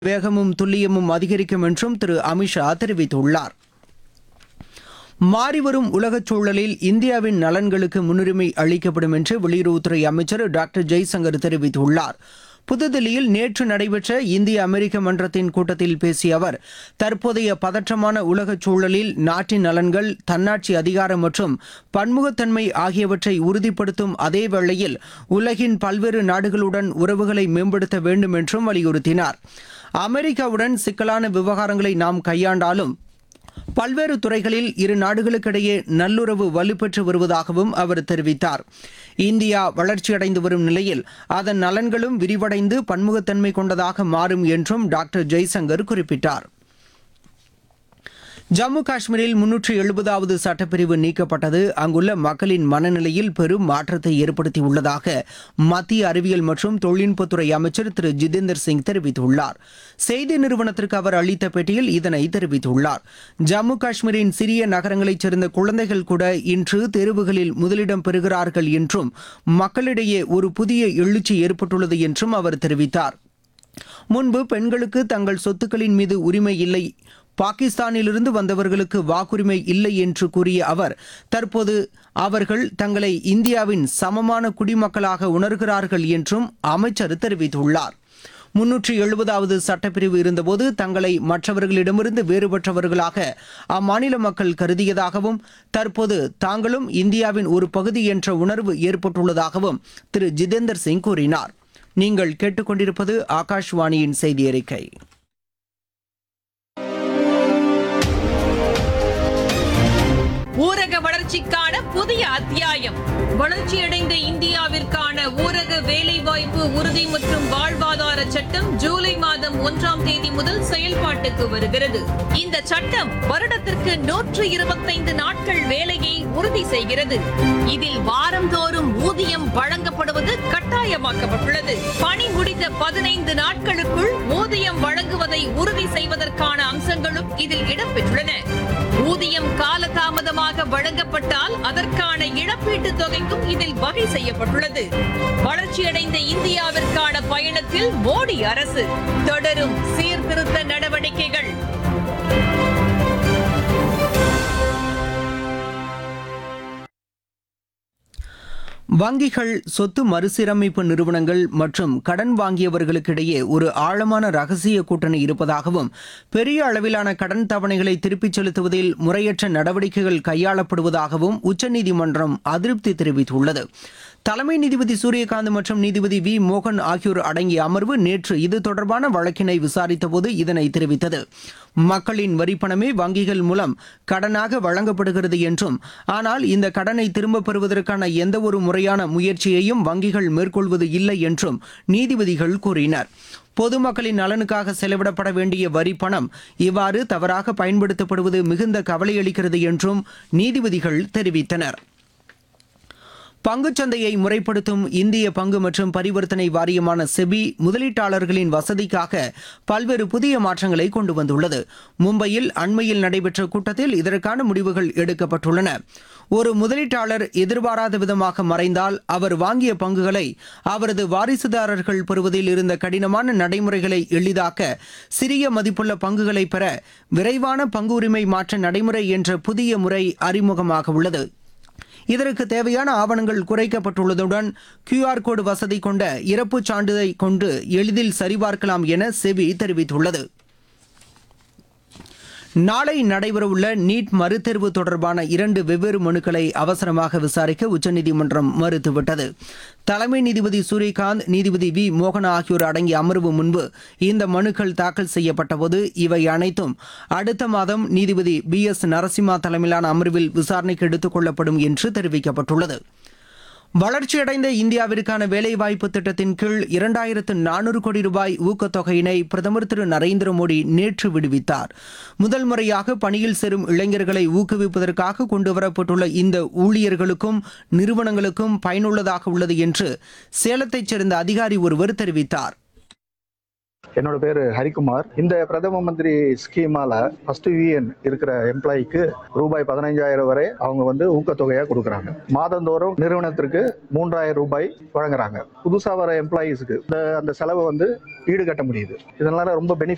வேகமும் துல்லியமும் அதிகரிக்கும் என்றும் திரு அமித்ஷா தெரிவித்துள்ளார் மாறிவரும் உலகச் சூழலில் இந்தியாவின் நலன்களுக்கு முன்னுரிமை அளிக்கப்படும் என்று வெளியுறவுத்துறை அமைச்சர் டாக்டர் ஜெய்சங்கர் தெரிவித்துள்ளார் புதுதில்லியில் நேற்று நடைபெற்ற இந்திய அமெரிக்க மன்றத்தின் கூட்டத்தில் பேசிய அவர் தற்போதைய பதற்றமான உலகச் சூழலில் நாட்டின் நலன்கள் தன்னாட்சி அதிகாரம் மற்றும் பன்முகத்தன்மை ஆகியவற்றை உறுதிப்படுத்தும் அதே வேளையில் உலகின் பல்வேறு நாடுகளுடன் உறவுகளை மேம்படுத்த வேண்டும் என்றும் வலியுறுத்தினார் அமெரிக்காவுடன் சிக்கலான விவகாரங்களை நாம் கையாண்டாலும் பல்வேறு துறைகளில் இரு நாடுகளுக்கிடையே நல்லுறவு வலுப்பெற்று வருவதாகவும் அவர் தெரிவித்தார் இந்தியா வளர்ச்சியடைந்து வரும் நிலையில் அதன் நலன்களும் விரிவடைந்து பன்முகத்தன்மை கொண்டதாக மாறும் என்றும் டாக்டர் ஜெய்சங்கர் குறிப்பிட்டார் ஜம்மு காஷ்மீரில் முன்னூற்று எழுபதாவது சட்டப்பிரிவு நீக்கப்பட்டது அங்குள்ள மக்களின் மனநிலையில் பெரும் மாற்றத்தை ஏற்படுத்தியுள்ளதாக மத்திய அறிவியல் மற்றும் தொழில்நுட்பத்துறை அமைச்சர் திரு ஜிதேந்தர் சிங் தெரிவித்துள்ளார் செய்தி நிறுவனத்திற்கு அவர் அளித்த பேட்டியில் இதனை தெரிவித்துள்ளார் ஜம்மு காஷ்மீரின் சிறிய நகரங்களைச் சேர்ந்த குழந்தைகள் கூட இன்று தேர்வுகளில் முதலிடம் பெறுகிறார்கள் என்றும் மக்களிடையே ஒரு புதிய எழுச்சி ஏற்பட்டுள்ளது என்றும் அவர் தெரிவித்தார் முன்பு பெண்களுக்கு தங்கள் சொத்துக்களின் மீது உரிமை இல்லை பாகிஸ்தானிலிருந்து வந்தவர்களுக்கு வாக்குரிமை இல்லை என்று கூறிய அவர் தற்போது அவர்கள் தங்களை இந்தியாவின் சமமான குடிமக்களாக உணர்கிறார்கள் என்றும் அமைச்சர் தெரிவித்துள்ளார் முன்னூற்றி எழுபதாவது சட்டப்பிரிவு இருந்தபோது தங்களை மற்றவர்களிடமிருந்து வேறுபட்டவர்களாக அம்மாநில மக்கள் கருதியதாகவும் தற்போது தாங்களும் இந்தியாவின் ஒரு பகுதி என்ற உணர்வு ஏற்பட்டுள்ளதாகவும் திரு ஜிதேந்தர் சிங் கூறினார் நீங்கள் கேட்டுக்கொண்டிருப்பது ஆகாஷ்வாணியின் செய்தி அறிக்கை ஊரக வளர்ச்சிக்கான புதிய அத்தியாயம் வளர்ச்சியடைந்த இந்தியாவிற்கான ஊரக வேலைவாய்ப்பு உறுதி மற்றும் வாழ்வாதார சட்டம் ஜூலை மாதம் ஒன்றாம் தேதி முதல் செயல்பாட்டுக்கு வருகிறது இந்த சட்டம் வருடத்திற்கு நூற்று இருபத்தைந்து நாட்கள் வேலையை உறுதி செய்கிறது இதில் வாரந்தோறும் ஊதியம் வழங்கப்படுவது கட்டாயமாக்கப்பட்டுள்ளது பணி முடிந்த பதினைந்து நாட்களுக்குள் ஊதியம் வழங்குவதை உறுதி செய்வதற்கான அம்சங்களும் இதில் இடம்பெற்றுள்ளன ஊதியம் காலதாமதமாக வழங்கப்பட்டால் அதற்கான இழப்பீட்டுத் தொகைக்கும் இதில் வகை செய்யப்பட்டுள்ளது வளர்ச்சியடைந்த இந்தியாவிற்கான பயணத்தில் மோடி அரசு தொடரும் சீர்திருத்த நடவடிக்கைகள் வங்கிகள் சொத்து மறுசீரமைப்பு நிறுவனங்கள் மற்றும் கடன் வாங்கியவர்களுக்கிடையே ஒரு ஆழமான ரகசிய கூட்டணி இருப்பதாகவும் பெரிய அளவிலான கடன் தவணைகளை திருப்பிச் செலுத்துவதில் முறையற்ற நடவடிக்கைகள் கையாளப்படுவதாகவும் உச்சநீதிமன்றம் அதிருப்தி தெரிவித்துள்ளது தலைமை நீதிபதி சூரியகாந்த் மற்றும் நீதிபதி வி மோகன் ஆகியோர் அடங்கிய அமர்வு நேற்று இது தொடர்பான வழக்கினை விசாரித்தபோது இதனை தெரிவித்தது மக்களின் வரிப்பணமே வங்கிகள் மூலம் கடனாக வழங்கப்படுகிறது என்றும் ஆனால் இந்த கடனை திரும்பப் பெறுவதற்கான எந்த ஒரு முறையான முயற்சியையும் வங்கிகள் மேற்கொள்வது இல்லை என்றும் நீதிபதிகள் கூறினர் பொதுமக்களின் நலனுக்காக செலவிடப்பட வேண்டிய வரி பணம் இவ்வாறு தவறாக பயன்படுத்தப்படுவது மிகுந்த கவலையளிக்கிறது என்றும் நீதிபதிகள் தெரிவித்தனர் பங்குச்சந்தையை முறைப்படுத்தும் இந்திய பங்கு மற்றும் பரிவர்த்தனை வாரியமான செபி முதலீட்டாளர்களின் வசதிக்காக பல்வேறு புதிய மாற்றங்களை கொண்டு வந்துள்ளது மும்பையில் அண்மையில் நடைபெற்ற கூட்டத்தில் இதற்கான முடிவுகள் எடுக்கப்பட்டுள்ளன ஒரு முதலீட்டாளர் எதிர்பாராத விதமாக மறைந்தால் அவர் வாங்கிய பங்குகளை அவரது வாரிசுதாரர்கள் பெறுவதில் இருந்த கடினமான நடைமுறைகளை எளிதாக்க சிறிய மதிப்புள்ள பங்குகளை பெற விரைவான பங்கு உரிமை மாற்ற நடைமுறை என்ற புதிய முறை அறிமுகமாக உள்ளது இதற்கு தேவையான ஆவணங்கள் குறைக்கப்பட்டுள்ளதுடன் கியூஆர் கோடு வசதி கொண்ட இறப்புச் சான்றிதழை கொண்டு எளிதில் சரிபார்க்கலாம் என செபி தெரிவித்துள்ளது நாளை நடைபெறவுள்ள நீட் மறுதேர்வு தொடர்பான இரண்டு வெவ்வேறு மனுக்களை அவசரமாக விசாரிக்க உச்சநீதிமன்றம் மறுத்துவிட்டது தலைமை நீதிபதி சூரியகாந்த் நீதிபதி வி மோகன் ஆகியோர் அடங்கிய அமர்வு முன்பு இந்த மனுக்கள் தாக்கல் செய்யப்பட்டபோது இவை அனைத்தும் அடுத்த மாதம் நீதிபதி பி எஸ் நரசிம்மா தலைமையிலான அமர்வில் விசாரணைக்கு எடுத்துக் கொள்ளப்படும் என்று தெரிவிக்கப்பட்டுள்ளது வளர்ச்சியடைந்த இந்தியாவிற்கான வேலைவாய்ப்பு திட்டத்தின் கீழ் இரண்டாயிரத்து நானூறு கோடி ரூபாய் ஊக்கத்தொகையினை பிரதமர் திரு நரேந்திர மோடி நேற்று விடுவித்தார் முதல் முறையாக பணியில் சேரும் இளைஞர்களை ஊக்குவிப்பதற்காக கொண்டுவரப்பட்டுள்ள இந்த ஊழியர்களுக்கும் நிறுவனங்களுக்கும் பயனுள்ளதாக உள்ளது என்று சேலத்தைச் சேர்ந்த அதிகாரி ஒருவர் தெரிவித்தார் என்னோட பேரு ஹரிக்குமார் இந்த பிரதம மந்திரி ஸ்கீமால ஃபர்ஸ்ட் யூஎன் இருக்கிற எம்ப்ளாய்க்கு ரூபாய் பதினைஞ்சாயிரம் வரை அவங்க வந்து ஊக்கத்தொகையா கொடுக்குறாங்க மாதந்தோறும் நிறுவனத்திற்கு மூன்றாயிரம் ரூபாய் வழங்குறாங்க புதுசா வர எம்ப்ளாயீஸ்க்கு இந்த அந்த செலவை வந்து ஈடுகட்ட முடியுது இதனால ரொம்ப பெனிஃபிட்